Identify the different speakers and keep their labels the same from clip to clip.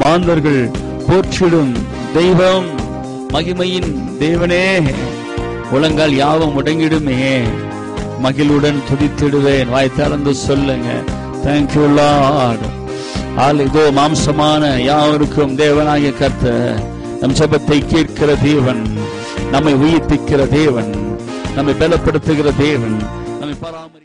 Speaker 1: மாந்தர்கள் போற்றிடும் தெய்வம் மகிமையின் தேவனே உலங்கால் யாவும் முடங்கிடுமே மகிழுடன் துதித்திடுவேன் வாய் திறந்து சொல்லுங்க தேங்க்யூ லார்ட் ஆள் இதோ மாம்சமான யாவருக்கும் தேவனாகிய கர்த்தர் நம் ஜெபத்தை கேட்கிற தேவன் நம்மை உயிர்ப்பிக்கிற தேவன் நம்மை பலப்படுத்துகிற தேவன் நம்மை பராமரி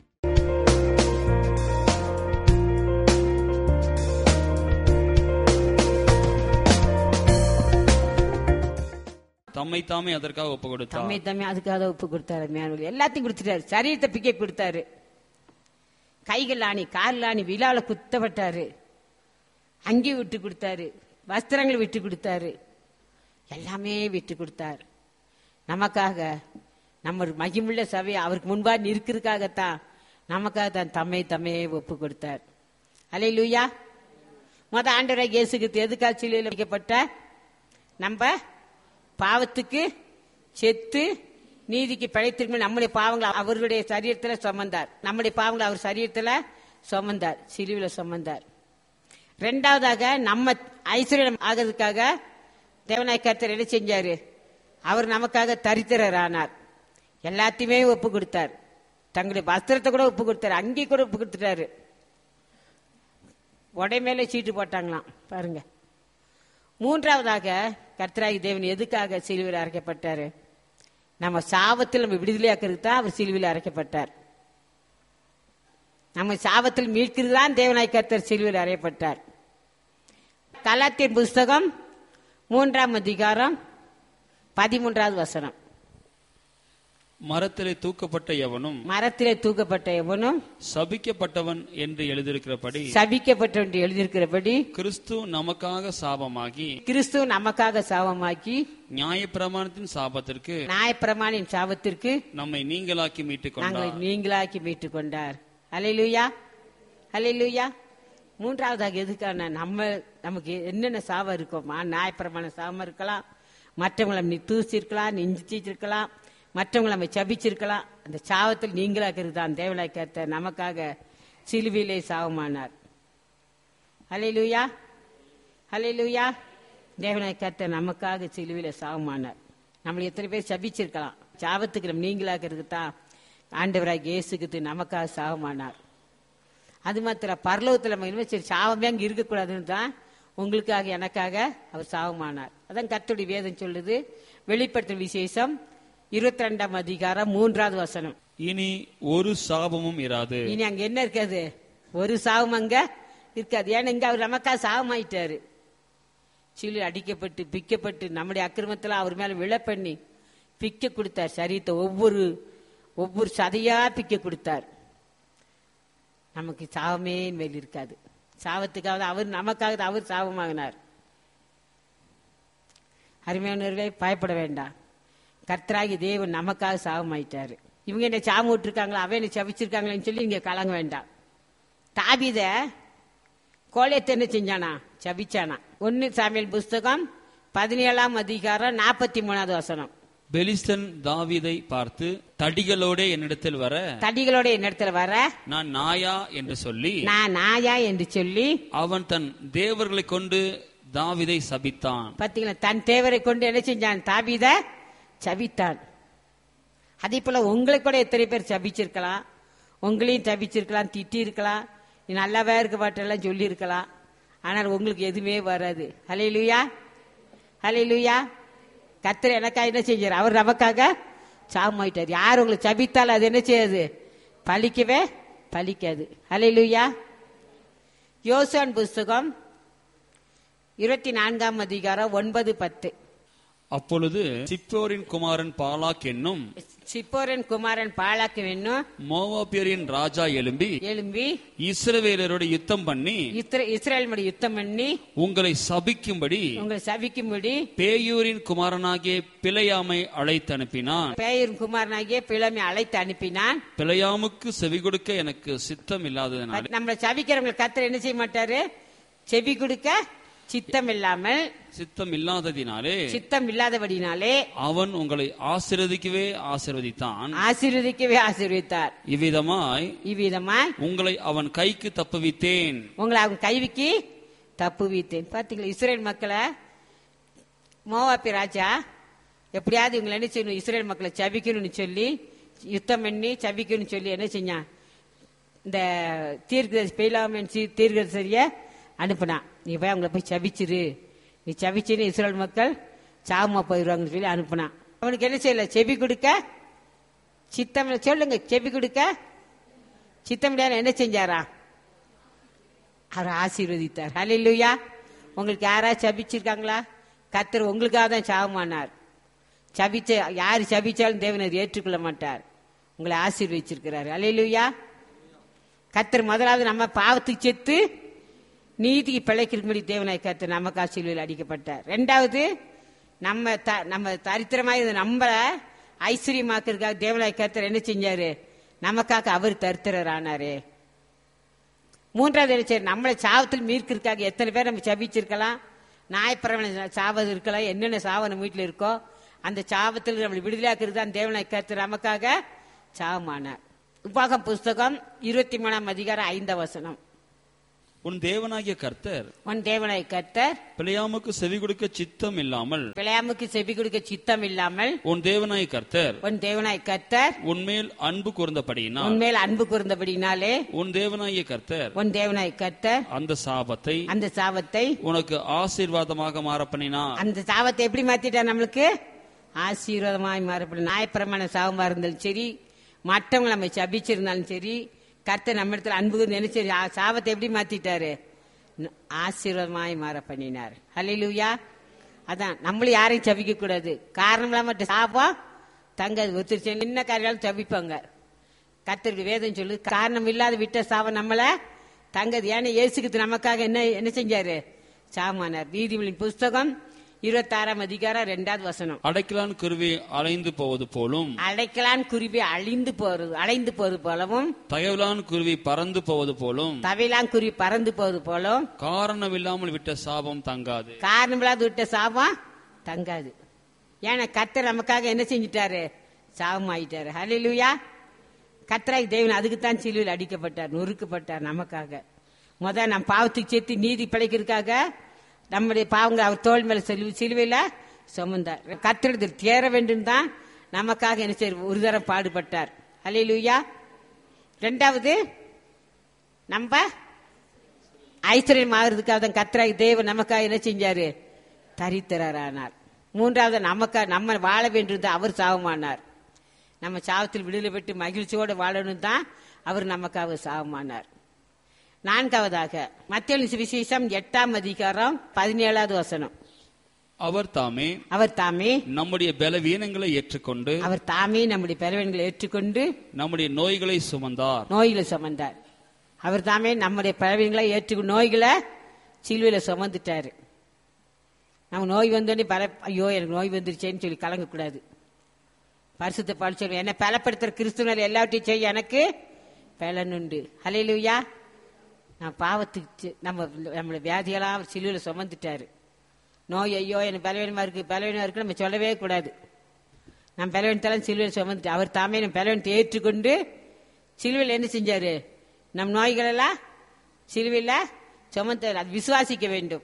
Speaker 1: தம்மை தாமே அதற்காக ஒப்பு கொடுத்தார்
Speaker 2: தம்மை தம்மை அதுக்காக ஒப்பு கொடுத்தாரு மேனுவல் எல்லாத்தையும் கொடுத்துட்டாரு சரீரத்தை பிக்க கொடுத்தாரு கைகள் ஆணி கால் ஆணி விழால குத்தப்பட்டாரு அங்கி விட்டு கொடுத்தாரு வஸ்திரங்கள் விட்டு கொடுத்தாரு எல்லாமே விட்டு கொடுத்தாரு நமக்காக நம்ம ஒரு மகிமுள்ள சபை அவருக்கு முன்பா நிற்கிறதுக்காகத்தான் நமக்காக தான் தம்மை தம்மையே ஒப்பு கொடுத்தார் அலை லூயா மொத ஆண்டவரை இயேசுக்கு எதுக்காக சிலுவையில் வைக்கப்பட்ட நம்ம பாவத்துக்கு செத்து நீதிக்கு பழைத்திருக்கும் நம்முடைய பாவங்களை அவருடைய சரீரத்துல சுமந்தார் நம்முடைய பாவங்களை அவர் சரீரத்துல சுமந்தார் சிலுவில சுமந்தார் ரெண்டாவதாக நம்ம ஐஸ்வர்யம் ஆகிறதுக்காக தேவநாய கர்த்தர் என்ன செஞ்சாரு அவர் நமக்காக தரித்திரர் ஆனார் எல்லாத்தையுமே ஒப்பு கொடுத்தார் தங்களுடைய வஸ்திரத்தை கூட ஒப்பு கொடுத்தாரு அங்கே கூட ஒப்பு கொடுத்துட்டாரு உடை மேலே சீட்டு போட்டாங்களாம் பாருங்க மூன்றாவதாக கர்த்தராகி தேவன் எதுக்காக சிலுவையில் அரைக்கப்பட்டாரு நம்ம சாபத்தில் நம்ம விடுதலையாக்கிறதுக்கு தான் அவர் சிலுவையில் அரைக்கப்பட்டார் நம்ம சாபத்தில் மீட்கிறது தான் தேவனாய் கர்த்தர் சிலுவையில் அறையப்பட்டார் கலாத்தியன் புஸ்தகம் மூன்றாம் அதிகாரம் பதிமூன்றாவது வசனம்
Speaker 1: மரத்திலே தூக்கப்பட்ட எவனும்
Speaker 2: மரத்திலே தூக்கப்பட்ட எவனும்
Speaker 1: சபிக்கப்பட்டவன் என்று எழுதியிருக்கிறபடி
Speaker 2: சபிக்கப்பட்ட என்று எழுதியிருக்கிறபடி
Speaker 1: கிறிஸ்து நமக்காக சாபமாகி
Speaker 2: கிறிஸ்து நமக்காக சாபமாக்கி
Speaker 1: நியாயப்பிரமாணத்தின் சாபத்திற்கு
Speaker 2: நியாயப்பிரமாணின் சாபத்திற்கு
Speaker 1: நம்மை நீங்களாக்கி மீட்டுக்
Speaker 2: நாங்களை
Speaker 1: கொண்டார்
Speaker 2: நீங்களாக்கி மீட்டுக் கொண்டார் அலையிலுயா அலையிலுயா மூன்றாவதாக எதுக்கான நம்ம நமக்கு என்னென்ன சாபம் இருக்கோமா நியாயப்பிரமாண சாபம் இருக்கலாம் மற்றவங்களை நீ தூசிருக்கலாம் நெஞ்சிச்சிருக்கலாம் மற்றவங்களை நம்ம சபிச்சிருக்கலாம் அந்த சாபத்தில் நீங்களாக்கிறது தான் தேவலாய் கர்த்த நமக்காக சிலுவிலே சாபமானார் அலையிலுயா அலையிலுயா தேவனாய் கர்த்தர் நமக்காக சிலுவில சாபமானார் நம்மளை எத்தனை பேர் சபிச்சிருக்கலாம் சாபத்துக்கு நம்ம நீங்களாக்கிறது தான் ஆண்டவராக இயேசுக்கு நமக்காக சாபமானார் அது மாத்திரம் பரலோகத்தில் நம்ம இனிமே சரி சாபமே அங்கே இருக்கக்கூடாதுன்னு தான் உங்களுக்காக எனக்காக அவர் சாபமானார் அதான் கர்த்தருடைய வேதம் சொல்லுது வெளிப்படுத்தும் விசேஷம் இருபத்தி ரெண்டாம் அதிகாரம் மூன்றாவது வசனம்
Speaker 1: இனி ஒரு சாபமும் இராது
Speaker 2: இனி அங்க என்ன இருக்காது ஒரு சாபம் அங்க இருக்காது ஏன்னா இங்க அவர் நமக்காக சாபமாயிட்டாரு சிலு அடிக்கப்பட்டு பிக்கப்பட்டு நம்முடைய அக்கிரமத்துல அவர் மேல விழ பண்ணி பிக்க கொடுத்தார் சரீரத்தை ஒவ்வொரு ஒவ்வொரு சதையா பிக்க கொடுத்தார் நமக்கு சாபமே மேல் இருக்காது சாபத்துக்காக அவர் நமக்காக அவர் சாபமாகினார் அருமையானவர்களே பயப்பட வேண்டாம் கர்த்தராகி தேவன் நமக்காக சாபமாயிட்டாரு இவங்க என்ன சாபம் விட்டுருக்காங்களா அவன் என்ன சபிச்சிருக்காங்களேன்னு சொல்லி இங்க கலங்க வேண்டாம் தாபித கோலியத்தை என்ன செஞ்சானா சபிச்சானா ஒன்னு சாமியல் புஸ்தகம் பதினேழாம் அதிகாரம் நாற்பத்தி மூணாவது வசனம்
Speaker 1: பெலிஸ்தன் தாவீதை பார்த்து தடிகளோடே என்னிடத்தில் வர
Speaker 2: தடிகளோட என்னிடத்துல வர
Speaker 1: நான் நாயா என்று சொல்லி
Speaker 2: நான் நாயா என்று சொல்லி
Speaker 1: அவன் தன் தேவர்களை கொண்டு தாவீதை சபித்தான்
Speaker 2: பாத்தீங்களா தன் தேவரை கொண்டு என்ன செஞ்சான் தாபீத சபித்தான் அதே போல உங்களை கூட எத்தனை பேர் சபிச்சிருக்கலாம் உங்களையும் சபிச்சிருக்கலாம் திட்டி இருக்கலாம் நீ நல்லாவே இருக்க மாட்டெல்லாம் சொல்லி இருக்கலாம் ஆனால் உங்களுக்கு எதுவுமே வராது ஹலே லூயா ஹலே லூயா கத்திர எனக்காக என்ன செஞ்சார் அவர் நமக்காக சாமாயிட்டார் யார் உங்களை சபித்தாலும் அது என்ன செய்யாது பலிக்கவே பலிக்காது ஹலே லூயா யோசான் புஸ்தகம் இருபத்தி நான்காம் அதிகாரம் ஒன்பது பத்து
Speaker 1: அப்பொழுது சிப்போரின் குமாரன் பாலாக் என்னும்
Speaker 2: சிப்போரன் குமாரன் பாலாக்கு வேணும்
Speaker 1: மோவாபியரின் ராஜா எழும்பி
Speaker 2: எழும்பி
Speaker 1: இஸ்ரவேலரோடு யுத்தம் பண்ணி
Speaker 2: இஸ்ர- இஸ்ரேல் மடி யுத்தம் பண்ணி
Speaker 1: உங்களை சபிக்கும்படி
Speaker 2: உங்களை சபிக்கும்படி
Speaker 1: பேயூரின் குமாரனாகிய பிழையாமை அழைத்து அனுப்பினான்
Speaker 2: பேயர் குமாரனாகிய பிளமை அழைத்து அனுப்பினான்
Speaker 1: பிழையாமுக்கு செவி கொடுக்க எனக்கு சித்தம் இல்லாததினாலே
Speaker 2: நம்மளை சபிக்கிறவங்களை கத்தர் என்ன செய்ய மாட்டாரு செவி கொடுக்க சித்தம் இல்லாமல்
Speaker 1: சித்தம் இல்லாததினாலே
Speaker 2: சித்தம் இல்லாதபடினாலே
Speaker 1: அவன் உங்களை ஆசீர்வதிக்கவே ஆசீர்வதித்தான்
Speaker 2: ஆசீர்வதிக்கவே ஆசீர்வதித்தார்
Speaker 1: இவ்விதமாய்
Speaker 2: இவ்விதமாய்
Speaker 1: உங்களை அவன் கைக்கு தப்புவித்தேன்
Speaker 2: உங்களை அவங்க கைவிக்கு தப்பு வீத்தேன் பார்த்தீங்களா இஸ்ரேல் மக்களை மோவாப்பி ராஜா எப்படியாவது இவங்களை என்ன செய்யணும் இஸ்ரேல் மக்களை சபிக்கணும்னு சொல்லி யுத்தம் பண்ணி சபிக்கணும்னு சொல்லி என்ன செஞ்சான் இந்த தீர்க்கதரிசி பெயிலாமன் தீர்க்கதரிசிய அனுப்புனான் நீ போய் அவங்கள போய் சபிச்சிரு நீ சபிச்சுன்னு இஸ்ரேல் மக்கள் சாவமா போயிடுவாங்கன்னு சொல்லி அனுப்புனான் அவனுக்கு என்ன செய்யல செவி கொடுக்க சித்தம் சொல்லுங்க செவி கொடுக்க சித்தம் என்ன செஞ்சாரா அவர் ஆசீர்வதித்தார் ஹalleluya உங்களுக்கு யாராவது சபிச்சிருக்காங்களா கத்தர் உங்களுக்காக தான் சாவமானார் சபிச்ச யார் சபிச்சாலும் தேவன் அதை ஏற்றுக்கொள்ள மாட்டார் உங்களை ஆசீர்வதிச்சிருக்கிறார் ஹalleluya கத்தர் முதலாவது நம்ம பாவத்துக்கு செத்து நீதிக்கு பிழைக்கிறபடி தேவனாய் கத்தர் நமக்கு ஆசீர்வையில் அடிக்கப்பட்டார் ரெண்டாவது நம்ம த- நம்ம தரித்திரமாக இருந்த நம்மள ஐஸ்வர்யமாக்குறதுக்காக தேவனாய் கத்தர் என்ன செஞ்சாரு நமக்காக அவர் தரித்திரர் ஆனாரு மூன்றாவது என்ன செய்யணும் நம்மளை சாவத்தில் மீட்கிறதுக்காக எத்தனை பேர் நம்ம சபிச்சிருக்கலாம் நாயப்பிரவண சாவது இருக்கலாம் என்னென்ன சாவு நம்ம வீட்டில் இருக்கோ அந்த சாவத்தில் நம்மளை விடுதலையாக்குறது தான் தேவனை கருத்து நமக்காக சாவமானார் உபாகம் புஸ்தகம் இருபத்தி மூணாம் அதிகாரம் ஐந்தாம் வசனம்
Speaker 1: உன் தேவனாகிய கர்த்தர்
Speaker 2: உன் தேவனை கர்த்தர்
Speaker 1: பிழையாமுக்கு செவி கொடுக்க சித்தம் இல்லாமல்
Speaker 2: பிழையாமுக்கு செவி கொடுக்க சித்தம் இல்லாமல்
Speaker 1: உன் தேவனாய் கர்த்தர்
Speaker 2: உன் தேவனாய் கர்த்தர்
Speaker 1: உன்மேல் அன்பு கூர்ந்தபடியினால்
Speaker 2: உன்மேல் அன்பு கூர்ந்தபடினாலே
Speaker 1: உன் தேவனாகிய கர்த்தர்
Speaker 2: உன் தேவனாய் கர்த்தர்
Speaker 1: அந்த சாபத்தை
Speaker 2: அந்த சாபத்தை
Speaker 1: உனக்கு ஆசீர்வாதமாக மாற பண்ணினார்
Speaker 2: அந்த சாபத்தை எப்படி மாத்திட்டா நம்மளுக்கு ஆசீர்வாதமாய் மாறப்படும் நாயப்பிரமாண சாபமா இருந்தாலும் சரி மற்றவங்க நம்ம சபிச்சிருந்தாலும் சரி கர்த்தர் நம்ம இடத்துல அன்பு நினைச்சு சாபத்தை எப்படி மாத்திட்டாரு ந- ஆசீர்வாதமாய் மாற பண்ணினார் ஹalleluya அதான் நம்மளும் யாரையும் சபிக்க கூடாது காரணம் இல்லாம சாபம் தங்காது ஒருத்தர் என்ன காரியாலும் சபிப்பாங்க கர்த்தருக்கு வேதம் சொல்லு காரணம் இல்லாத விட்ட சாபம் நம்மள தங்கது ஏன்னா இயேசுக்கு நமக்காக என்ன என்ன செஞ்சாரு சாமானார் நீதிமொழியின் புஸ்தகம் இருபத்தாறாம் அதிகாரம் ரெண்டாவது வசனம்
Speaker 1: அடைக்கலான் குருவி அலைந்து போவது போலும்
Speaker 2: அடைக்கலான் குருவி அழிந்து போறது அலைந்து போவது போலவும்
Speaker 1: தகவலான் குருவி பறந்து போவது போலும்
Speaker 2: தவையிலான் குருவி பறந்து போவது போலவும்
Speaker 1: காரணமில்லாமல் விட்ட சாபம் தங்காது
Speaker 2: காரணமில்லாத விட்ட சாபம் தங்காது ஏன்னா கர்த்தர் நமக்காக என்ன செஞ்சிட்டாரு சாபம் ஆயிட்டாரு ஹalleluya கர்த்தராய் தேவன் அதுக்கு தான் சிலுவையில் அடிக்கப்பட்டார் நொறுக்கப்பட்டார் நமக்காக முத நம் பாவத்துக்கு சேர்த்து நீதி பிழைக்கிறதுக்காக நம்முடைய பாவங்கள் அவர் தோல் மேல சிலுவை சிலுவையில சுமந்தார் கர்த்தரிடத்தில் தேர வேண்டும் தான் நமக்காக என்ன செய்ய ஒரு தரம் பாடுபட்டார் ஹalleluya ரெண்டாவது நம்ம ஐஸ்வர்யம் ஆகிறதுக்காக தான் கத்ராய் தேவன் நமக்காக என்ன செஞ்சாரு தரித்திரரானார் மூன்றாவது நமக்கா நம்ம வாழ வேண்டியது அவர் சாவமானார் நம்ம சாவத்தில் விடுதலை பெற்று மகிழ்ச்சியோடு வாழணும் தான் அவர் நமக்காக சாவமானார் நான்காவதாக மத்திய விசேஷம் எட்டாம் அதிகாரம் பதினேழாவது வசனம்
Speaker 1: அவர் தாமே
Speaker 2: அவர் தாமே
Speaker 1: நம்முடைய பலவீனங்களை ஏற்றுக்கொண்டு
Speaker 2: அவர் தாமே நம்முடைய பலவீனங்களை ஏற்றுக்கொண்டு
Speaker 1: நம்முடைய நோய்களை சுமந்தார்
Speaker 2: நோய்களை சுமந்தார் அவர் தாமே நம்முடைய பலவீனங்களை ஏற்று நோய்களை சிலுவையில சுமந்துட்டாரு நம்ம நோய் வந்தோடனே பல ஐயோ எனக்கு நோய் வந்துருச்சேன்னு சொல்லி கலங்கக்கூடாது பரிசுத்த பால் சொல்லி என்னை பலப்படுத்துற கிறிஸ்துவனர் எல்லாவற்றையும் செய்ய எனக்கு பலனுண்டு ஹalleluya நான் பாவத்துக்கு செ- நம்ம நம்மளோட வியாதியெல்லாம் அவர் சிலுவையில் சுமந்துட்டாரு நோய் ஐயோ எனக்கு பலவீனமா இருக்கு பலவீனமா இருக்கு நம்ம சொல்லவே கூடாது நம்ம பலவீனத்தெல்லாம் சிலுவையில் சுமந்துட்டு அவர் தாமே நம்ம பலவீனத்தை ஏற்றுக்கொண்டு சிலுவையில் என்ன செஞ்சாரு நம் நோய்களெல்லாம் சிலுவையில் சுமந்தார் அது விசுவாசிக்க வேண்டும்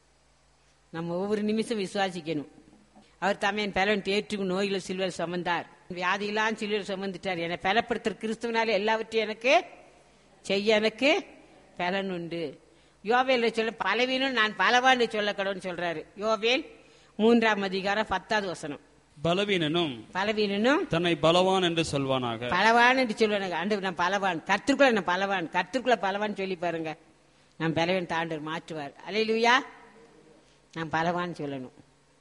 Speaker 2: நம்ம ஒவ்வொரு நிமிஷம் விசுவாசிக்கணும் அவர் தாமே என் பலவீனத்தை ஏற்றுக்கும் நோய்களை சிலுவையில் சுமந்தார் வியாதியெல்லாம் சிலுவையில் சுமந்துட்டார் என்னை பலப்படுத்துற கிறிஸ்துவனால எல்லாவற்றையும் எனக்கு செய்ய எனக்கு பலன் உண்டு யோவேல் சொல்ல பலவீனம் நான் பலவான்னு சொல்ல கடவுன்னு சொல்றாரு யோவேல் மூன்றாம் அதிகாரம் பத்தாவது வசனம்
Speaker 1: பலவீனனும்
Speaker 2: பலவீனனும்
Speaker 1: தன்னை பலவான் என்று சொல்வானாக
Speaker 2: பலவான் என்று சொல்லுவாங்க ஆண்டு நான் பலவான் கத்திற்குள்ள நான் பலவான் கத்திற்குள்ள பலவான் சொல்லி பாருங்க நான் பலவன் தாண்டர் மாற்றுவார் அலையிலுயா நான் பலவான் சொல்லணும்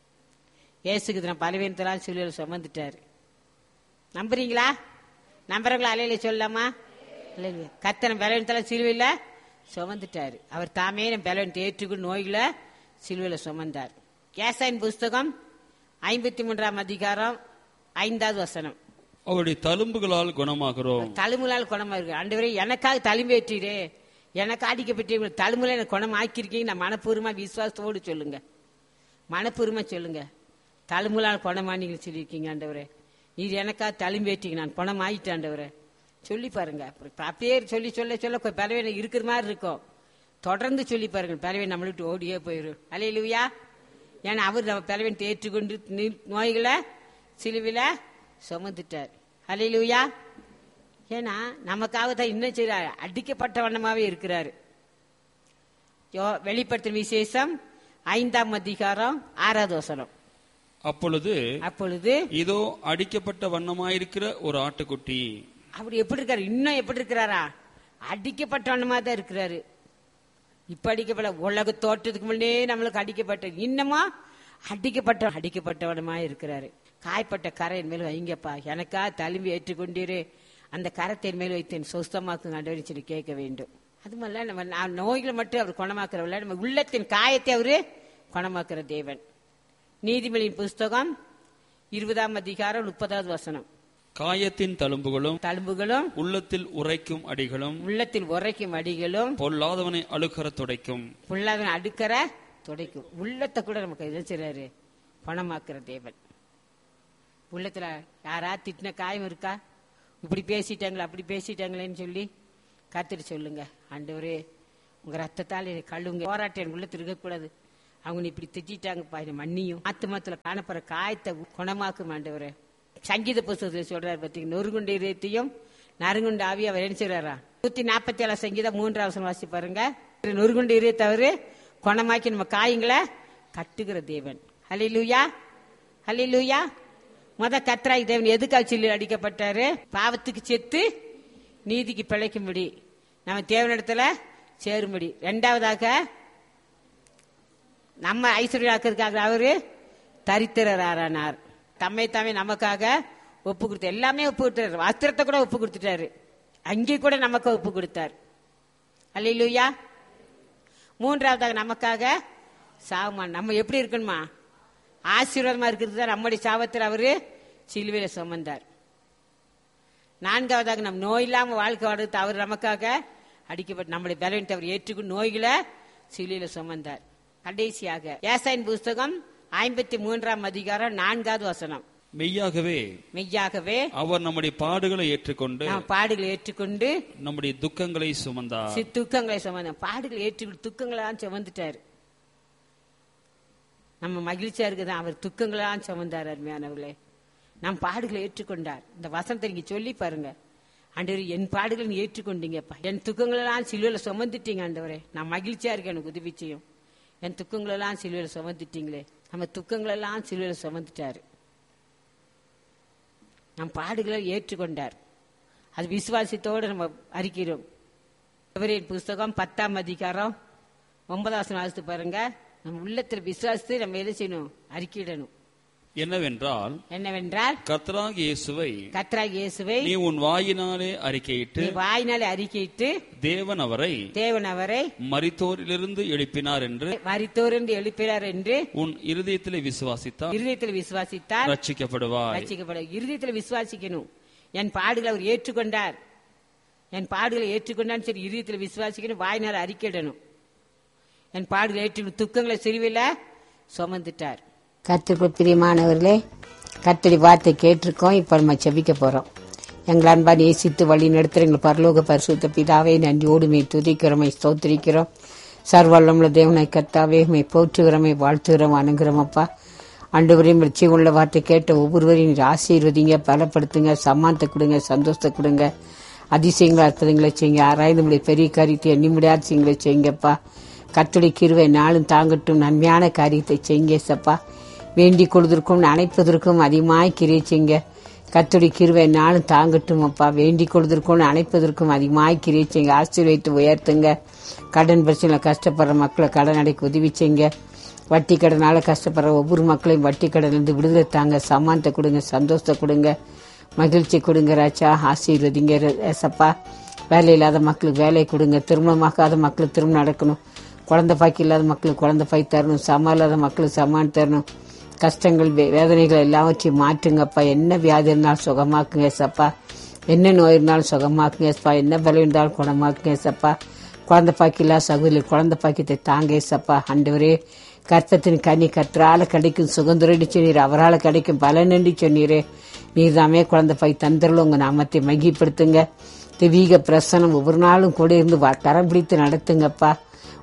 Speaker 2: இயேசுக்கு நான் பலவீனத்தெல்லாம் சிலுவையில் சுமந்துட்டாரு நம்புறீங்களா நம்புறவங்களா அலையில சொல்லலாமா இல்லைங்க கத்தனை பலவீனத்தெல்லாம் சிலுவையில் சுமந்துட்டாரு அவர் தாமே நம்ம பலவீனத்தை ஏற்றுக்கொண்டு நோய்களை சிலுவையில் சுமந்தார் ஏசாயின் புஸ்தகம் ஐம்பத்தி மூன்றாம் அதிகாரம் ஐந்தாவது வசனம்
Speaker 1: அவருடைய தழும்புகளால் குணமாகிறோம்
Speaker 2: தழுமுலால் குணமா இருக்கு ஆண்டவரே எனக்காக தழும்பேற்றீரே எனக்கு அடிக்கப்பட்டு தழுமுல எனக்கு குணம் ஆக்கியிருக்கீங்க நான் மனப்பூர்வமா விசுவாசத்தோடு சொல்லுங்க மனப்பூர்வமா சொல்லுங்க தழுமுலால் குணமானீங்கன்னு சொல்லியிருக்கீங்க ஆண்டவரே இது எனக்காக தழும்பேற்றீங்க நான் குணம் ஆயிட்டேன் ஆண்டவரே சொல்லி பாருங்க அப்புறம் அப்படியே சொல்லி சொல்ல சொல்ல கொஞ்சம் பலவீனம் இருக்கிற மாதிரி இருக்கும் தொடர்ந்து சொல்லி பாருங்க பலவீன் நம்மளை விட்டு ஓடியே போயிடும் அலையிலுவியா ஏன்னா அவர் நம்ம பலவீனத்தை ஏற்றுக்கொண்டு நி- நோய்களை சிலுவில சுமந்துட்டார் அலையிலுவியா ஏன்னா நமக்காக தான் இன்னும் செய்றாரு அடிக்கப்பட்ட வண்ணமாவே இருக்கிறாரு யோ வெளிப்படுத்தும் விசேஷம் ஐந்தாம் அதிகாரம் ஆறாவது வசனம்
Speaker 1: அப்பொழுது
Speaker 2: அப்பொழுது
Speaker 1: இதோ அடிக்கப்பட்ட வண்ணமாயிருக்கிற ஒரு ஆட்டுக்குட்டி
Speaker 2: அவர் எப்படி இருக்காரு இன்னும் எப்படி இருக்கிறாரா அடிக்கப்பட்டவனமா தான் இருக்கிறாரு இப்ப அடிக்கப்பட உலக தோட்டத்துக்கு முன்னே நம்மளுக்கு அடிக்கப்பட்ட இன்னமா அடிக்கப்பட்ட அடிக்கப்பட்டவனமா இருக்கிறாரு காய்ப்பட்ட கரையின் மேல் வைங்கப்பா எனக்கா தழும்பி ஏற்றுக்கொண்டீரே அந்த கரத்தின் மேல் வைத்தேன் சொஸ்தமாக்கு ஆண்டவரே சொல்லி கேட்க வேண்டும் அது மாதிரில நம்ம நான் நோய்களை மட்டும் அவர் குணமாக்குறவில்ல நம்ம உள்ளத்தின் காயத்தை அவரு குணமாக்குற தேவன் நீதிமொழியின் புஸ்தகம் இருபதாம் அதிகாரம் முப்பதாவது வசனம்
Speaker 1: காயத்தின் தழும்புகளும்
Speaker 2: தழும்புகளும்
Speaker 1: உள்ளத்தில் உரைக்கும் அடிகளும்
Speaker 2: உள்ளத்தில் உரைக்கும் அடிகளும்
Speaker 1: பொல்லாதவனை அழுக்கற துடைக்கும்
Speaker 2: புல்லாதவன் அடுக்கிற துடைக்கும் உள்ளத்தை கூட நமக்கு எதை செய்றாரு பணமாக்குற தேவன் உள்ளத்துல யாரா திட்டின காயம் இருக்கா இப்படி பேசிட்டாங்களா அப்படி பேசிட்டாங்களேன்னு சொல்லி கத்துட்டு சொல்லுங்க ஆண்டவரே உங்க ரத்தத்தால் என்னை கழுவுங்க போராட்டம் என் உள்ளத்துல இருக்கக்கூடாது அவங்க நீ இப்படி திட்டாங்கப்பா என்னை மன்னியும் ஆத்துமத்துல காணப்படுற காயத்தை குணமாக்கும் ஆண்டவரே சங்கீத புஸ்தகத்தில் சொல்றாரு பார்த்தீங்க நொறுகுண்ட இதயத்தையும் நறுங்குண்ட ஆவி அவர் என்ன செய்றாரா நூத்தி நாற்பத்தி ஏழு சங்கீதம் மூன்றாவது வசனம் வாசி பாருங்க நொறுகுண்ட இதயத்தை அவரு குணமாக்கி நம்ம காயங்களை கட்டுகிற தேவன் ஹலிலூயா ஹலிலூயா முத கத்ராய் தேவன் எதுக்காக சொல்லி அடிக்கப்பட்டாரு பாவத்துக்கு செத்து நீதிக்கு பிழைக்கும்படி நம்ம தேவனிடத்துல சேரும்படி ரெண்டாவதாக நம்ம ஐஸ்வர்யாக்கிறதுக்காக அவரு தரித்திரரானார் தம்மை தாமே நமக்காக ஒப்பு கொடுத்தார் எல்லாமே ஒப்பு கொடுத்தாரு வஸ்திரத்தை கூட ஒப்பு கொடுத்துட்டாரு அங்கே கூட நமக்கு ஒப்பு கொடுத்தார் அல்லையா மூன்றாவதாக நமக்காக சாவமான் நம்ம எப்படி இருக்கணுமா ஆசீர்வாதமா இருக்கிறது தான் நம்முடைய சாபத்தில் அவரு சிலுவையில சுமந்தார் நான்காவதாக நம் நோய் இல்லாம வாழ்க்கை வாழ்றது அவர் நமக்காக அடிக்கப்பட்டு நம்முடைய பலவீனத்தை அவர் ஏற்றுக்கொண்டு நோய்களை சிலுவையில சுமந்தார் கடைசியாக ஏசாயின் புஸ்தகம் ஐம்பத்தி மூன்றாம் அதிகாரம் நான்காவது வசனம்
Speaker 1: மெய்யாகவே
Speaker 2: மெய்யாகவே
Speaker 1: அவர் நம்முடைய பாடுகளை ஏற்றுக்கொண்டு
Speaker 2: நாம் பாடுகளை ஏற்றுக்கொண்டு
Speaker 1: நம்முடைய துக்கங்களை சுமந்தார்
Speaker 2: சி துக்கங்களை சுமந்த பாடுகளை ஏற்றுக்கொண்டு துக்கங்களாம் சுமந்துட்டாரு நம்ம மகிழ்ச்சியா இருக்குதான் அவர் துக்கங்களாம் சுமந்தார் அருமையானவர்களே நம் பாடுகளை ஏற்றுக்கொண்டார் இந்த வசனத்தை நீங்க சொல்லி பாருங்க ஆண்டவர் என் பாடுகளை நீ ஏற்றுக்கொண்டீங்கப்பா என் துக்கங்களெல்லாம் சிலுவையில் சுமந்துட்டீங்க ஆண்டவரே நான் மகிழ்ச்சியா இருக்கேன் எனக்கு உதவி செய்யும் என் துக்கங்களெல்லாம் சிலுவையில் சுமந்துட்டீங்களே நம்ம துக்கங்களெல்லாம் சிலுவையில் சுமந்துட்டாரு நம் பாடுகளை ஏற்றுக்கொண்டார் அது விசுவாசத்தோடு நம்ம அறிக்கிறோம் எபிரேயர் புஸ்தகம் பத்தாம் அதிகாரம் ஒன்பதாம் வாசித்து பாருங்க நம்ம உள்ளத்துல விசுவாசத்தை நம்ம எதை செய்யணும் அறிக்கையிடணும்
Speaker 1: என்னவென்றால்
Speaker 2: என்னவென்றால்
Speaker 1: கர்த்தராக இயேசுவை
Speaker 2: கத்ராக் இயேசுவை
Speaker 1: நீ உன் வாயினாலே அறிக்கையிட்டு
Speaker 2: நீ வாயினாலே அறிக்கையிட்டு
Speaker 1: தேவன் அவரை
Speaker 2: தேவன் அவரை
Speaker 1: மரித்தோரிலிருந்து எழுப்பினார் என்று
Speaker 2: மரித்தோரென்று எழுப்பினார் என்று
Speaker 1: உன் இருதயத்திலே விசுவாசித்தால்
Speaker 2: இருதயத்தில் விசுவாசித்தால்
Speaker 1: ரட்சிக்கப்படுவாய்
Speaker 2: ரட்சிக்கப்பட இருதயத்தில் விசுவாசிக்கணும் என் பாடுகளை அவர் ஏற்றுக்கொண்டார் என் பாடுகளை ஏற்றுக்கொண்டான்னு சரி இருதயத்தில் விசுவாசிக்கணும் வாயினால் அறிக்கையிடணும் என் பாடுகளை ஏற்று துக்கங்களை சிறுவில சுமந்துட்டார் கத்திற்குள் பிரியமானவர்களே கத்தடி வார்த்தை கேட்டிருக்கோம் இப்ப நம்ம செபிக்க போறோம் எங்கள் அன்பா நேசித்து வழி நடத்துற எங்கள் பரலோக பரிசுத்த பிதாவே நன்றியோடுமை துதிக்கிறோமை ஸ்தோத்திரிக்கிறோம் சர்வல்லமுள்ள தேவனை கத்தாவே மை போற்றுகிறோமை வாழ்த்துகிறோம் அணுகிறோம் அப்பா ஆண்டவரையும் உள்ள வார்த்தை கேட்ட ஒவ்வொருவரையும் நீர் ஆசீர்வதிங்க பலப்படுத்துங்க சம்மானத்தை கொடுங்க சந்தோஷத்தை கொடுங்க அதிசயங்களா அற்புதங்களை செய்யுங்க ஆராய்ந்து முடிய பெரிய காரியத்தை எண்ணி முடியாத செய்யுங்களை செய்யுங்கப்பா கத்துடைய கிருவை நாளும் தாங்கட்டும் நன்மையான காரியத்தை செய்யுங்க சப்பா வேண்டிக் கொள்வதற்கும் அணைப்பதற்கும் அதிகமாய் கிரியை செய்யுங்க கத்துடைய கிருவை நாளும் தாங்கட்டும் அப்பா வேண்டிக் கொள்வதற்கும் அணைப்பதற்கும் அதிகமாய் கிரியை செய்யுங்க ஆசீர்வதித்து உயர்த்துங்க கடன் பிரச்சனை கஷ்டப்படுற மக்களை கடன் அடைக்க உதவி செய்யுங்க வட்டி கடனால கஷ்டப்படுற ஒவ்வொரு மக்களையும் வட்டி கடனிலிருந்து விடுதலை தாங்க சமானத்தை கொடுங்க சந்தோஷத்தை கொடுங்க மகிழ்ச்சி கொடுங்க ராஜா ஆசீர்வதிங்க ஏசப்பா வேலை இல்லாத மக்களுக்கு வேலை கொடுங்க திருமணமாகாத மக்களுக்கு திருமணம் நடக்கணும் குழந்தை பாக்கி இல்லாத மக்களுக்கு குழந்தை பாய் தரணும் சமம் இல்லாத மக்களுக்கு சமான் தரணும் கஷ்டங்கள் வே- வேதனைகள் எல்லாவற்றையும் மாற்றுங்கப்பா என்ன வியாதி இருந்தாலும் சுகமாக்குங்க ஏசப்பா என்ன நோய் இருந்தாலும் சுகமாக்குங்க ஏசப்பா என்ன பலம் இருந்தாலும் குணமாக்குங்க ஏசப்பா குழந்தை பாக்கிலா சகுதியில் குழந்தை பாக்கியத்தை தாங்க ஏசப்பா ஆண்டவரே கர்த்தத்தின் கனி கற்றால கிடைக்கும் சுகந்துரடி சொன்னீர் அவரால் கிடைக்கும் பலனண்டி சொன்னீரே நீர் தாமே குழந்தை பாய் தந்தரில் உங்க நாமத்தை மகிப்படுத்துங்க தெய்வீக பிரசனம் ஒவ்வொரு நாளும் கூட இருந்து வ- கரம் பிடித்து நடத்துங்கப்பா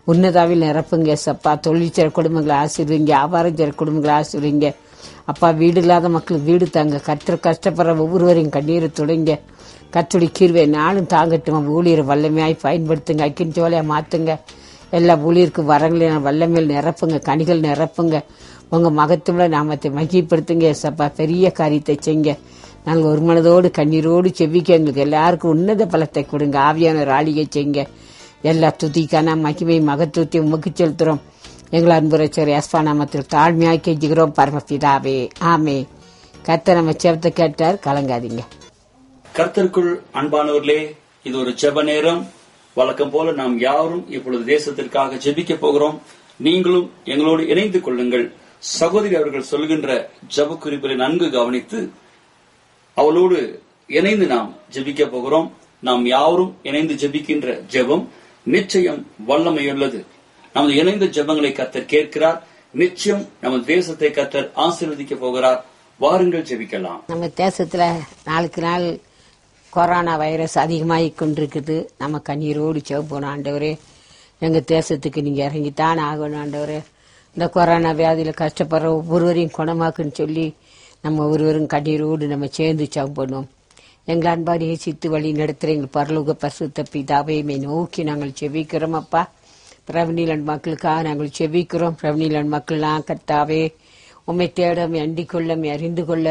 Speaker 2: உன்னதாவில் நிரப்புங்க சப்பா தொழில் செய்கிற குடும்பங்களை ஆசீர்வீங்க வியாபாரம் செய்கிற குடும்பங்களை ஆசீர்வீங்க அப்பா வீடு இல்லாத மக்களுக்கு வீடு தாங்க கற்று கஷ்டப்படுற ஒவ்வொருவரையும் கண்ணீரை தொடங்க கத்துடி கீர்வை நாளும் தாங்கட்டும் ஊழியர் வல்லமையாய் பயன்படுத்துங்க அக்கின் ஜோலையா மாத்துங்க எல்லா ஊழியருக்கு வரங்களையும் வல்லமையில் நிரப்புங்க கனிகள் நிரப்புங்க உங்க மகத்துவ நாமத்தை மகிப்படுத்துங்க சப்பா பெரிய காரியத்தை செய்ங்க நாங்கள் ஒரு மனதோடு கண்ணீரோடு செவிக்க எங்களுக்கு எல்லாருக்கும் உன்னத பலத்தை கொடுங்க ஆவியான ஆளிகை செய்ங்க எல்லா துதிக்கான மகிமை மகத்துவத்தை உமக்கு செலுத்துறோம் எங்கள் அன்புரைச்சர் எஸ்பா நாமத்தில் தாழ்மையாய் கெஞ்சுகிறோம் பரமபிதாவே ஆமே கத்த நம்ம செவத்தை கேட்டார் கலங்காதீங்க
Speaker 1: கர்த்தருக்குள் அன்பானவர்களே இது ஒரு ஜெப நேரம் வழக்கம் போல நாம் யாரும் இப்பொழுது தேசத்திற்காக ஜெபிக்க போகிறோம் நீங்களும் எங்களோடு இணைந்து கொள்ளுங்கள் சகோதரி அவர்கள் சொல்கின்ற ஜெப குறிப்புகளை நன்கு கவனித்து அவளோடு இணைந்து நாம் ஜெபிக்க போகிறோம் நாம் யாவரும் இணைந்து ஜெபிக்கின்ற ஜெபம் நிச்சயம் வல்லமையுள்ளது நமது இணைந்த ஜெபங்களை கத்தர் கேட்கிறார் நிச்சயம் நமது தேசத்தை கத்தர் ஆசீர்வதிக்க போகிறார் வாருங்கள் ஜெபிக்கலாம்
Speaker 2: நம்ம தேசத்துல நாளுக்கு நாள் கொரோனா வைரஸ் அதிகமாகி கொண்டிருக்குது நம்ம கண்ணீரோடு செவப்போன ஆண்டவரே எங்க தேசத்துக்கு நீங்க இறங்கித்தான் ஆகணும் ஆண்டவரே இந்த கொரோனா வியாதியில கஷ்டப்படுற ஒவ்வொருவரையும் குணமாக்குன்னு சொல்லி நம்ம ஒருவரும் கண்ணீரோடு நம்ம சேர்ந்து செவப்போனோம் எங்கள் அன்பாரியை சித்து வழி நடத்துகிற எங்கள் பரலோக பசுத்த பிதாவையுமே நோக்கி நாங்கள் செவிக்கிறோம் அப்பா பிரவனிலன் மக்களுக்காக நாங்கள் செவிக்கிறோம் பிரவனிலன் மக்கள்லாம் கர்த்தாவே உம்மை தேட உம்மை அண்டிக் கொள்ள உம்மை அறிந்து கொள்ள